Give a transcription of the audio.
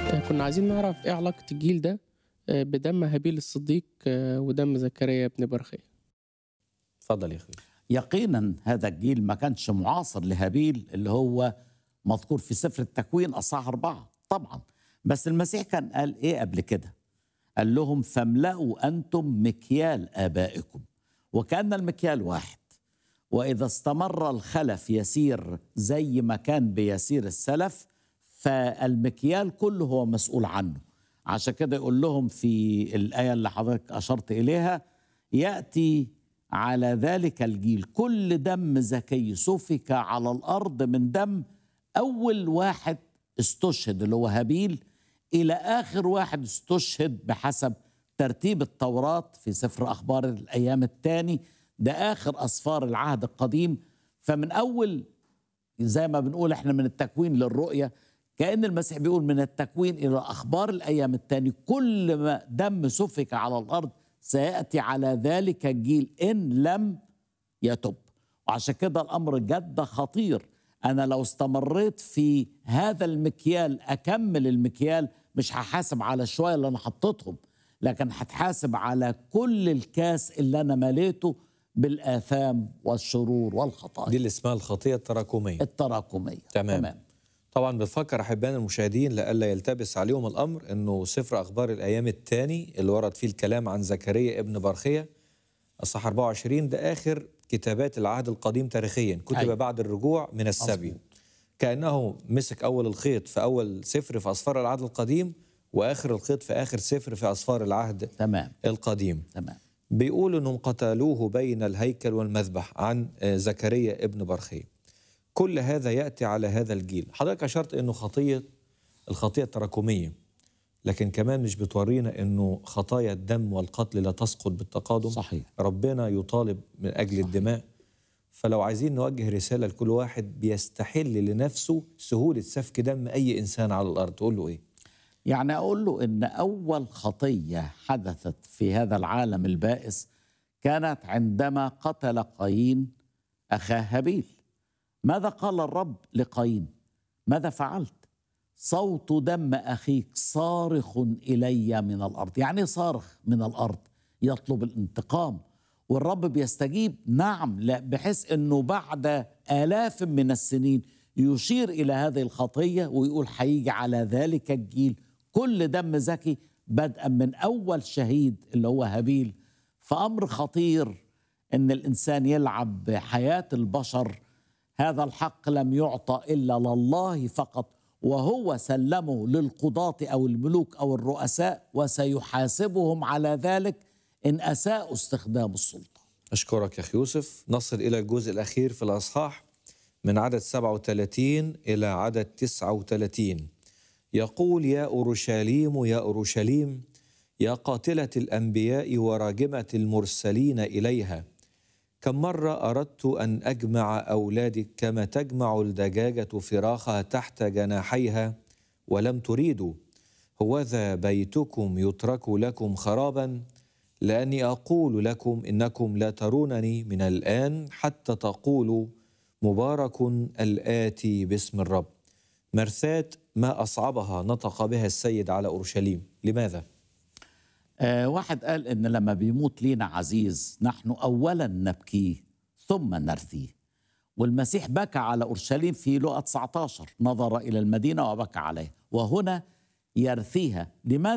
آه، كنا عايزين نعرف ايه علاقة الجيل ده آه، بدم هابيل الصديق آه، ودم زكريا ابن برخية اتفضل يا اخوي يقينا هذا الجيل ما كانش معاصر لهابيل اللي هو مذكور في سفر التكوين اصحاح اربعه طبعا بس المسيح كان قال ايه قبل كده؟ قال لهم فاملأوا انتم مكيال ابائكم وكان المكيال واحد واذا استمر الخلف يسير زي ما كان بيسير السلف فالمكيال كله هو مسؤول عنه عشان كده يقول لهم في الايه اللي حضرتك اشرت اليها ياتي على ذلك الجيل كل دم زكي سفك على الارض من دم اول واحد استشهد اللي هو هابيل الى اخر واحد استشهد بحسب ترتيب التوراه في سفر اخبار الايام الثاني ده اخر اسفار العهد القديم فمن اول زي ما بنقول احنا من التكوين للرؤيه كان المسيح بيقول من التكوين الى اخبار الايام الثاني كل ما دم سفك على الارض سياتي على ذلك الجيل ان لم يتب وعشان كده الامر جد خطير انا لو استمريت في هذا المكيال اكمل المكيال مش هحاسب على شويه اللي انا حطيتهم لكن هتحاسب على كل الكاس اللي انا مليته بالاثام والشرور والخطايا دي اللي اسمها الخطيه التراكميه التراكميه تمام. تمام. طبعا بفكر احبائنا المشاهدين لئلا يلتبس عليهم الامر انه سفر اخبار الايام الثاني اللي ورد فيه الكلام عن زكريا ابن برخيه اصحاح 24 ده اخر كتابات العهد القديم تاريخيا كتب أيوة. بعد الرجوع من السبي مظبوط. كانه مسك اول الخيط في اول سفر في اسفار العهد القديم واخر الخيط في اخر سفر في اسفار العهد تمام القديم تمام بيقول انهم قتلوه بين الهيكل والمذبح عن آه، زكريا ابن برخية كل هذا ياتي على هذا الجيل حضرتك اشرت انه خطيه الخطيه التراكميه لكن كمان مش بتورينا انه خطايا الدم والقتل لا تسقط بالتقادم صحيح ربنا يطالب من اجل الدماء فلو عايزين نوجه رساله لكل واحد بيستحل لنفسه سهوله سفك دم اي انسان على الارض تقول له ايه يعني اقول له ان اول خطيه حدثت في هذا العالم البائس كانت عندما قتل قايين اخاه هابيل ماذا قال الرب لقايين ماذا فعلت صوت دم اخيك صارخ الي من الارض يعني إيه صارخ من الارض يطلب الانتقام والرب بيستجيب نعم لا بحيث انه بعد الاف من السنين يشير الى هذه الخطيه ويقول هيجي على ذلك الجيل كل دم زكي بدءا من اول شهيد اللي هو هابيل فامر خطير ان الانسان يلعب بحياه البشر هذا الحق لم يعطى الا لله فقط وهو سلمه للقضاة او الملوك او الرؤساء وسيحاسبهم على ذلك ان اساءوا استخدام السلطه. أشكرك يا أخي يوسف نصل إلى الجزء الأخير في الأصحاح من عدد 37 إلى عدد 39 يقول يا أورشليم يا أورشليم يا قاتلة الأنبياء وراجمة المرسلين إليها كم مرة أردت أن أجمع أولادك كما تجمع الدجاجة فراخها تحت جناحيها ولم تريدوا هوذا بيتكم يترك لكم خرابا لاني اقول لكم انكم لا ترونني من الان حتى تقولوا مبارك الاتي باسم الرب مرثات ما اصعبها نطق بها السيد على اورشليم لماذا آه واحد قال ان لما بيموت لينا عزيز نحن اولا نبكيه ثم نرثيه والمسيح بكى على اورشليم في لقا 19 نظر الى المدينه وبكى عليها وهنا يرثيها لماذا